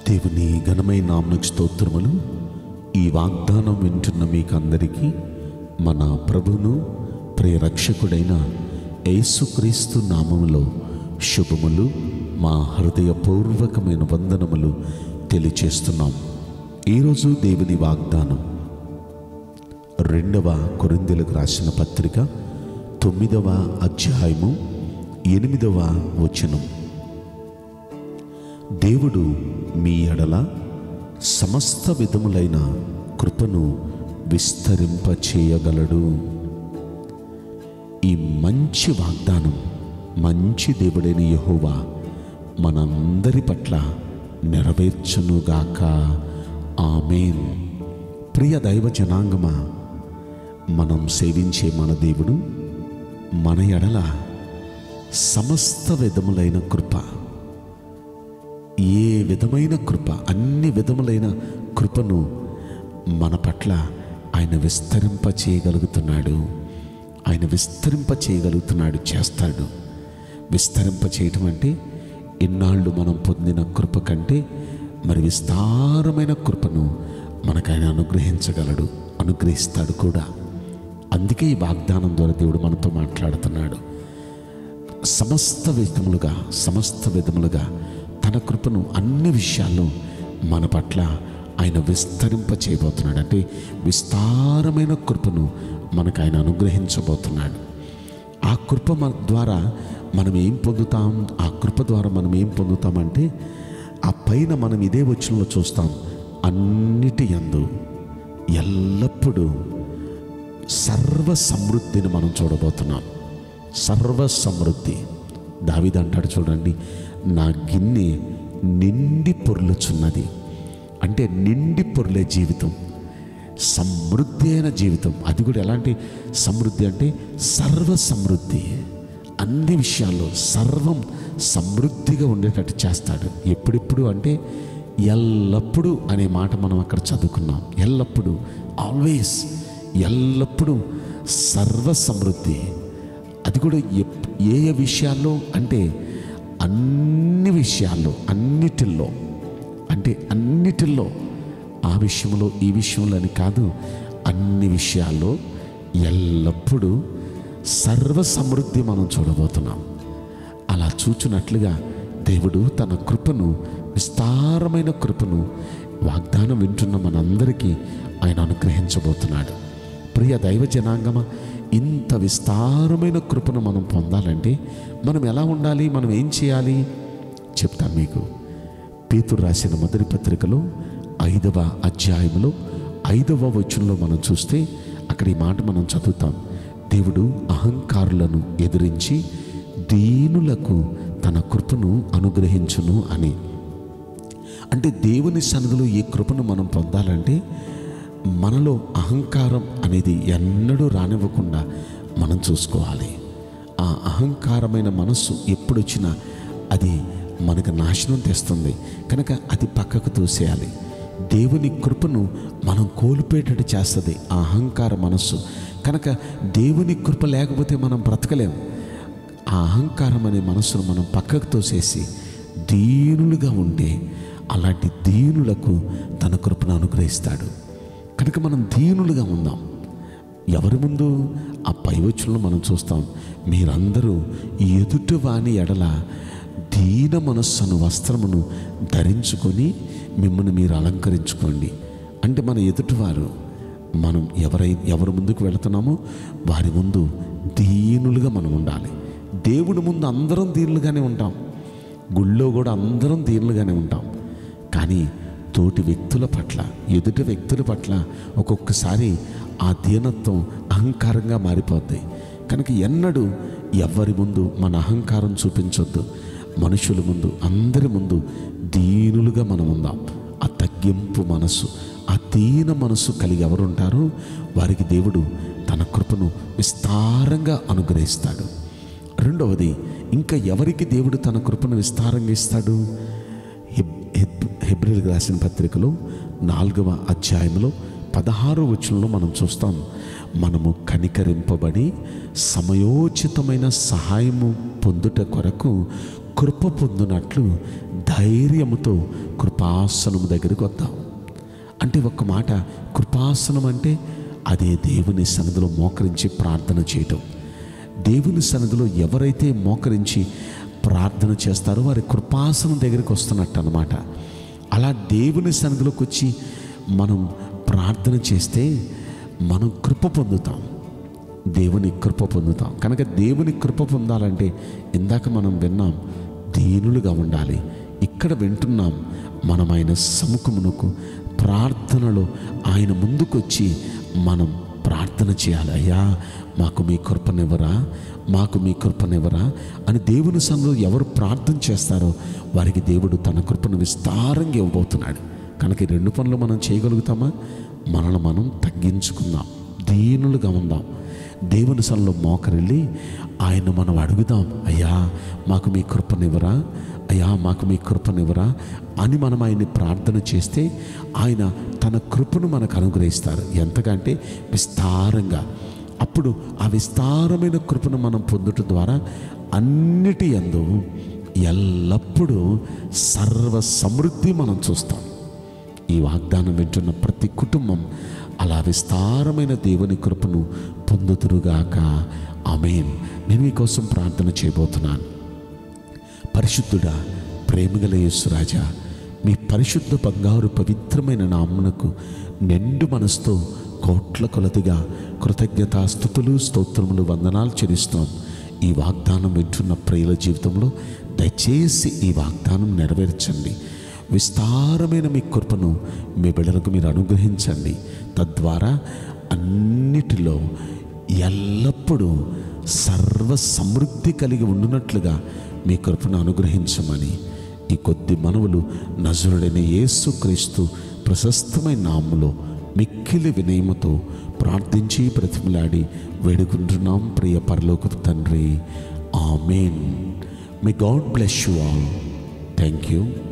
దేవుని ఘనమైన నామకు స్తోత్రములు ఈ వాగ్దానం వింటున్న మీకు అందరికీ మన ప్రభును ప్రియరక్షకుడైన యేసుక్రీస్తు నామములో శుభములు మా హృదయపూర్వకమైన వందనములు తెలియచేస్తున్నాం ఈరోజు దేవుని వాగ్దానం రెండవ కొరిందెలకు రాసిన పత్రిక తొమ్మిదవ అధ్యాయము ఎనిమిదవ వచనం దేవుడు మీ ఎడల సమస్త విధములైన కృపను విస్తరింపచేయగలడు ఈ మంచి వాగ్దానం మంచి దేవుడైన యెహోవా మనందరి పట్ల నెరవేర్చునుగాక ఆమెన్ ప్రియ దైవ జనాంగమా మనం సేవించే మన దేవుడు మన ఎడల సమస్త విధములైన కృప ఏ విధమైన కృప అన్ని విధములైన కృపను మన పట్ల ఆయన విస్తరింప చేయగలుగుతున్నాడు ఆయన విస్తరింప చేయగలుగుతున్నాడు చేస్తాడు విస్తరింప చేయటం అంటే ఇన్నాళ్ళు మనం పొందిన కృప కంటే మరి విస్తారమైన కృపను మనకు ఆయన అనుగ్రహించగలడు అనుగ్రహిస్తాడు కూడా అందుకే ఈ వాగ్దానం ద్వారా దేవుడు మనతో మాట్లాడుతున్నాడు సమస్త విధములుగా సమస్త విధములుగా తన కృపను అన్ని విషయాల్లో మన పట్ల ఆయన విస్తరింప చేయబోతున్నాడు అంటే విస్తారమైన కృపను మనకు ఆయన అనుగ్రహించబోతున్నాడు ఆ కృప మన ద్వారా మనం ఏం పొందుతాం ఆ కృప ద్వారా మనం ఏం పొందుతామంటే ఆ పైన మనం ఇదే వచనంలో చూస్తాం అన్నిటి యందు ఎల్లప్పుడూ సర్వ సమృద్ధిని మనం చూడబోతున్నాం సర్వ సమృద్ధి దావిది అంటాడు చూడండి నా గిన్నె నిండి పొర్లుచున్నది అంటే నిండి పొర్లే జీవితం సమృద్ధి అయిన జీవితం అది కూడా ఎలాంటి సమృద్ధి అంటే సర్వ సమృద్ధి అన్ని విషయాల్లో సర్వం సమృద్ధిగా ఉండేటట్టు చేస్తాడు ఎప్పుడెప్పుడు అంటే ఎల్లప్పుడూ అనే మాట మనం అక్కడ చదువుకున్నాం ఎల్లప్పుడూ ఆల్వేస్ ఎల్లప్పుడూ సర్వ సమృద్ధి అది కూడా ఎప్- ఏ ఏ విషయాల్లో అంటే అన్ని విషయాల్లో అన్నిటిల్లో అంటే అన్నిటిల్లో ఆ విషయంలో ఈ విషయంలో అని కాదు అన్ని విషయాల్లో ఎల్లప్పుడూ సర్వ సమృద్ధి మనం చూడబోతున్నాం అలా చూచున్నట్లుగా దేవుడు తన కృపను విస్తారమైన కృపను వాగ్దానం వింటున్న మనందరికీ ఆయన అనుగ్రహించబోతున్నాడు ప్రియ దైవ జనాంగమ ఇంత విస్తారమైన కృపను మనం పొందాలంటే మనం ఎలా ఉండాలి మనం ఏం చేయాలి చెప్తాను మీకు పేతురు రాసిన మొదటి పత్రికలో ఐదవ అధ్యాయంలో ఐదవ వచనంలో మనం చూస్తే అక్కడ ఈ మాట మనం చదువుతాం దేవుడు అహంకారులను ఎదిరించి దీనులకు తన కృపను అనుగ్రహించును అని అంటే దేవుని సన్నిధిలో ఈ కృపను మనం పొందాలంటే మనలో అహంకారం అనేది ఎన్నడూ రానివ్వకుండా మనం చూసుకోవాలి ఆ అహంకారమైన మనస్సు ఎప్పుడొచ్చినా అది మనకు నాశనం తెస్తుంది కనుక అది పక్కకు తోసేయాలి దేవుని కృపను మనం కోల్పోయేటట్టు చేస్తుంది ఆ అహంకార మనస్సు కనుక దేవుని కృప లేకపోతే మనం బ్రతకలేం ఆ అహంకారం అనే మనస్సును మనం పక్కకు తోసేసి దీనులుగా ఉండే అలాంటి దీనులకు తన కృపను అనుగ్రహిస్తాడు కనుక మనం దీనులుగా ఉందాం ఎవరి ముందు ఆ పైవచ్చులను మనం చూస్తాం మీరందరూ ఎదుటి వాని ఎడల దీన మనస్సును వస్త్రమును ధరించుకొని మిమ్మల్ని మీరు అలంకరించుకోండి అంటే మన ఎదుటివారు మనం ఎవరై ఎవరి ముందుకు వెళుతున్నామో వారి ముందు దీనులుగా మనం ఉండాలి దేవుడి ముందు అందరం దీనులుగానే ఉంటాం గుళ్ళో కూడా అందరం దీనులుగానే ఉంటాం కానీ తోటి వ్యక్తుల పట్ల ఎదుటి వ్యక్తుల పట్ల ఒక్కొక్కసారి ఆ దీనత్వం అహంకారంగా మారిపోద్ది కనుక ఎన్నడూ ఎవరి ముందు మన అహంకారం చూపించొద్దు మనుషుల ముందు అందరి ముందు దీనులుగా మనం ఉందాం ఆ తగ్గింపు మనసు ఆ దీన మనసు కలిగి ఎవరుంటారో వారికి దేవుడు తన కృపను విస్తారంగా అనుగ్రహిస్తాడు రెండవది ఇంకా ఎవరికి దేవుడు తన కృపను విస్తారంగా ఇస్తాడు హెబ్ హెబ్ హెబ్రిల్కి రాసిన పత్రికలో నాలుగవ అధ్యాయంలో పదహారో వచనంలో మనం చూస్తాం మనము కనికరింపబడి సమయోచితమైన సహాయము పొందుట కొరకు కృప పొందినట్లు ధైర్యముతో కృపాసనము దగ్గరికి వద్దాం అంటే ఒక్క మాట కృపాసనం అంటే అదే దేవుని సన్నిధిలో మోకరించి ప్రార్థన చేయటం దేవుని సన్నిధిలో ఎవరైతే మోకరించి ప్రార్థన చేస్తారో వారి కృపాసనం దగ్గరికి వస్తున్నట్టు అనమాట అలా దేవుని సన్నిధిలోకి వచ్చి మనం ప్రార్థన చేస్తే మనం కృప పొందుతాం దేవుని కృప పొందుతాం కనుక దేవుని కృప పొందాలంటే ఇందాక మనం విన్నాం దీనులుగా ఉండాలి ఇక్కడ వింటున్నాం మనం ఆయన సముఖమునకు ప్రార్థనలో ఆయన ముందుకొచ్చి మనం ప్రార్థన చేయాలి అయ్యా మాకు మీ కృపనివ్వరా మాకు మీ కృపనివ్వరా అని దేవుని సందులో ఎవరు ప్రార్థన చేస్తారో వారికి దేవుడు తన కృపను విస్తారంగా ఇవ్వబోతున్నాడు కనుక ఈ రెండు పనులు మనం చేయగలుగుతామా మనల్ని మనం తగ్గించుకుందాం దీనులుగా ఉందాం దేవుని సన్నిలో మోకరిల్లి ఆయన మనం అడుగుదాం అయ్యా మాకు మీ కృపనివ్వరా అయ్యా మాకు మీ కృపనివ్వరా అని మనం ఆయన్ని ప్రార్థన చేస్తే ఆయన తన కృపను మనకు అనుగ్రహిస్తారు ఎంతకంటే విస్తారంగా అప్పుడు ఆ విస్తారమైన కృపను మనం పొందుట ద్వారా అన్నిటి యందు ఎల్లప్పుడూ సర్వ సమృద్ధి మనం చూస్తాం ఈ వాగ్దానం వింటున్న ప్రతి కుటుంబం అలా విస్తారమైన దేవుని కృపను పొందుతురుగాక ఆమెన్ నేను మీకోసం ప్రార్థన చేయబోతున్నాను పరిశుద్ధుడా ప్రేమగల యేసురాజా మీ పరిశుద్ధ బంగారు పవిత్రమైన నామునకు నిండు మనసుతో కోట్ల కొలదిగా కృతజ్ఞతాస్థుతులు స్తోత్రములు వందనాలు చెల్లిస్తున్నాం ఈ వాగ్దానం వింటున్న ప్రియుల జీవితంలో దయచేసి ఈ వాగ్దానం నెరవేర్చండి విస్తారమైన మీ కృపను మీ బిడ్డలకు మీరు అనుగ్రహించండి తద్వారా అన్నిటిలో ఎల్లప్పుడూ సర్వ సమృద్ధి కలిగి ఉండునట్లుగా మీ కృపను అనుగ్రహించమని ఈ కొద్ది మనవులు నజరుడైన యేసుక్రీస్తు ప్రశస్తమైన నామములో మిక్కిలి వినయముతో ప్రార్థించి బ్రతిమలాడి వేడుకుంటున్నాం ప్రియ పరలోక తండ్రి amen may God bless you all thank you